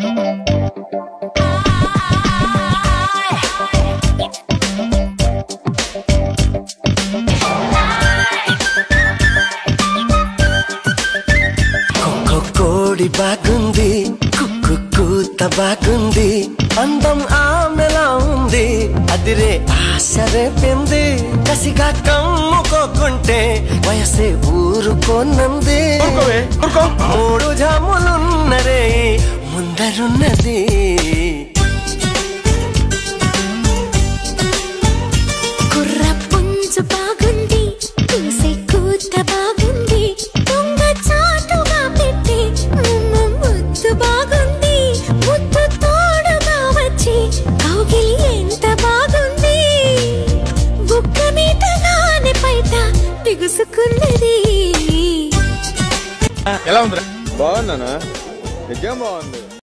కొక్కో కోడి బాగుంది కుక్కు కూత బాగుంది అందం ఆమెలా ఉంది అదిరే ఆశ రేపింది కసిగా కమ్ముకోకుంటే వయసే ఊరుకోనంది ఊరుకోవే, ఊరుకో. మూడు జాములున్నరే ముందరున్నది కుర్ర పుంజు బాగుంది కూసే కూత బాగుంది దొంగ చాటుగా పెట్టి ఉమ్మ ముద్దు బాగుంది ముద్దు తోడుగా వచ్చి కౌగిలి ఎంత బాగుంది బుక్క మీద నాని పైట బిగుసుకున్నది ఎలా ఉందిరా బాగుందనా నిజం బాగుంది